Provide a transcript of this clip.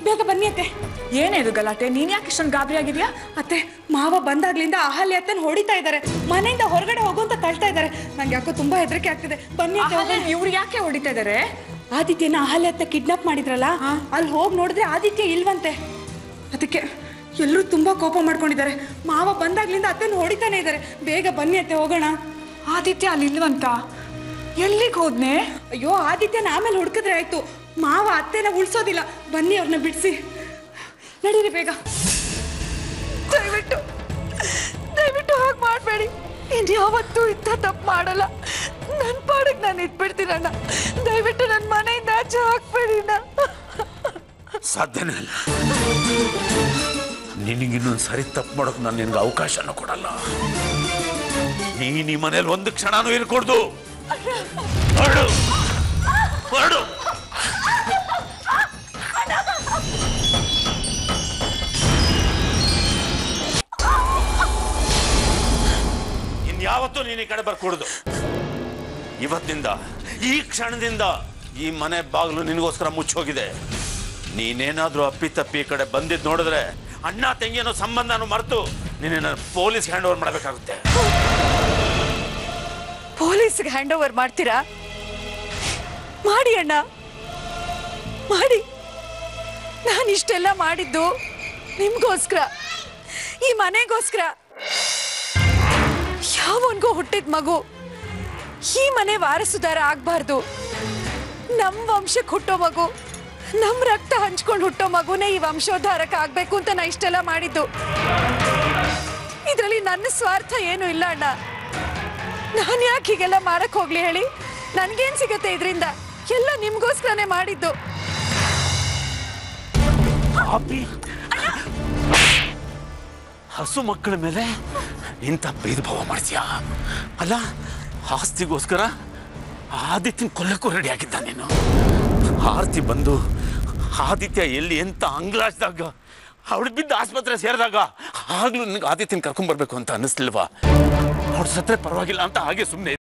ಬೇಗ ಬನ್ನಿ ಅತ್ತೆ ಏನಿದು ಗಲಾಟೆ ನೀನ್ ಯಾಕೆ ಇಷ್ಟೊಂದು ಗಾಬರಿ ಆಗಿದ್ಯಾ ಅತ್ತೆ ಮಾವ ಬಂದಾಗ್ಲಿಂದ ಅಹಲ್ಯ ಅತ್ತನ್ ಹೊಡಿತಾ ಇದ್ದಾರೆ ಮನೆಯಿಂದ ಹೊರಗಡೆ ಹೋಗು ಅಂತ ತಳ್ತಾ ಇದ್ದಾರೆ ನಂಗೆ ಯಾಕೋ ತುಂಬಾ ಹೆದರಿಕೆ ಆಗ್ತಿದೆ ಬನ್ನಿ ಅತ್ತೆ ಹೋಗೋಣ. ಇವ್ರು ಯಾಕೆ ಹೊಡಿತಾ ಇದಾರೆ ಆದಿತ್ಯನ ಅಹಲ್ಯ ಅತ್ತೆ ಕಿಡ್ನಾಪ್ ಮಾಡಿದ್ರಲ್ಲ ಅಲ್ಲಿ ಹೋಗಿ ನೋಡಿದ್ರೆ ಆದಿತ್ಯ ಇಲ್ವಂತೆ ಅದಕ್ಕೆ ಎಲ್ಲರೂ ತುಂಬಾ ಕೋಪ ಮಾಡ್ಕೊಂಡಿದ್ದಾರೆ ಮಾವ ಬಂದಾಗ್ಲಿಂದ ಅತ್ತೆನ ಹೊಡಿತಾನೆ ಇದ್ದಾರೆ ಬೇಗ ಬನ್ನಿ ಅತ್ತೆ ಹೋಗೋಣ ಆದಿತ್ಯ ಅಲ್ಲಿ ಇಲ್ವಂತ ಎಲ್ಲಿಗೆ ಹೋದ್ನೆ ಅಯ್ಯೋ ಆದಿತ್ಯನ ಆಮೇಲೆ ಹುಡುಕಿದ್ರೆ ಆಯ್ತು ಮಾವ ಅತ್ತೆನ ಉಳ್ಸೋದಿಲ್ಲ ಬನ್ನಿ ಅವ್ರನ್ನ ಬಿಡಿಸಿ ನಡೀರಿ ಬೇಗ ದಯವಿಟ್ಟು ದಯವಿಟ್ಟು ಹಾಗೆ ಮಾಡಬೇಡಿ ಇನ್ ಯಾವತ್ತೂ ಇಂಥ ತಪ್ಪು ಮಾಡಲ್ಲ ನನ್ನ ಪಾಡಿಗೆ ನಾನು ಇಟ್ಬಿಡ್ತೀನಣ್ಣ ದಯವಿಟ್ಟು ನನ್ನ ಮನೆಯಿಂದ ಆಚೆ ಹಾಕ್ಬೇಡಿ ಸಾಧ್ಯನೇ ಇಲ್ಲ ನಿನಗಿನ್ನೊಂದು ಸರಿ ತಪ್ಪು ಮಾಡೋಕೆ ನಾನು ನಿನ್ಗೆ ಅವಕಾಶನೂ ಕೊಡಲ್ಲ ನೀನ್ ಈ ಮನೇಲಿ ಒಂದು ಕ್ಷಣನೂ ಇರ್ಕೊಡ್ದು ಹೊರಡು ಹೊರಡು ಇನ್ಯಾವತ್ತೂ ನೀನು ಈ ಕಡೆ ಬರ್ಕೊಡುದು ಇವತ್ತಿನಿಂದ ಈ ಕ್ಷಣದಿಂದ ಈ ಮನೆ ಬಾಗಿಲು ನಿನಗೋಸ್ಕರ ಮುಚ್ಚೋಗಿದೆ ನೀನೇನಾದ್ರೂ ಅಪ್ಪಿತಪ್ಪಿ ಈ ಕಡೆ ಬಂದಿದ್ದು ನೋಡಿದ್ರೆ ಅಣ್ಣ ತಂಗಿ ಅನ್ನೋ ಸಂಬಂಧನೂ ಮರೆತು ನಿನ್ನ ಪೊಲೀಸ್ ಹ್ಯಾಂಡ್ ಓವರ್ ಮಾಡಬೇಕಾಗುತ್ತೆ ಪೊಲೀಸ್ಗೆ ಹ್ಯಾಂಡ್ ಓವರ್ ಮಾಡ್ತೀರಾ ಮಾಡಿ ಅಣ್ಣ ಮಾಡಿ ನಾನು ಇಷ್ಟೆಲ್ಲ ಮಾಡಿದ್ದು ನಿಮ್ಗೋಸ್ಕರ ಈ ಮನೆಗೋಸ್ಕರ ಯಾವನ್ಗೂ ಹುಟ್ಟಿದ ಮಗು ಈ ಮನೆ ವಾರಸುದಾರ ಆಗ್ಬಾರ್ದು ನಮ್ ವಂಶಕ್ಕೆ ಹುಟ್ಟೋ ಮಗು ನಮ್ ರಕ್ತ ಹಂಚ್ಕೊಂಡು ಹುಟ್ಟೋ ಮಗುನೇ ಈ ವಂಶೋದ್ಧಾರಕ ಆಗ್ಬೇಕು ಅಂತ ನಾ ಇಷ್ಟೆಲ್ಲ ಮಾಡಿದ್ದು ಇದರಲ್ಲಿ ನನ್ನ ಸ್ವಾರ್ಥ ಏನು ಇಲ್ಲ ಅಣ್ಣ ನಾನು ಯಾಕೆ ಹೀಗೆಲ್ಲ ಮಾಡಕ್ ಹೋಗ್ಲಿ ಹೇಳಿ ನನ್ಗೇನ್ ಸಿಗತ್ತೆ ಇದರಿಂದ ಎಲ್ಲ ನಿಮ್ಗೋಸ್ಕರನೇ ಮಾಡಿದ್ದು ಪಾಪಿ ಹಸು ಮಕ್ಕಳ ಮೇಲೆ ಇಂಥ ಭೇದ ಭಾವ ಮಾಡ್ತೀಯಾ ಅಲ್ಲ ಆಸ್ತಿಗೋಸ್ಕರ ಆದಿತ್ಯನ ಕೊಲ್ಲಕ್ಕೂ ರೆಡಿ ಆಗಿದ್ದ ನೀನು ಆರ್ತಿ ಬಂದು ಆದಿತ್ಯ ಎಲ್ಲಿ ಎಂತ ಅಂಗ್ಲಾಚ್ದಾಗ ಅವಳು ಬಿದ್ದು ಆಸ್ಪತ್ರೆ ಸೇರಿದಾಗ ಆಗ್ಲೂ ನಿನಗೆ ಆದಿತ್ಯನ ಕರ್ಕೊಂಡ್ಬರ್ಬೇಕು ಅಂತ ಅನ್ನಿಸ್ಲಿಲ್ವಾ ಅವ್ಳು ಸತ್ರೆ ಪರವಾಗಿಲ್ಲ ಅಂತ ಹಾಗೆ ಸುಮ್ಮನೆ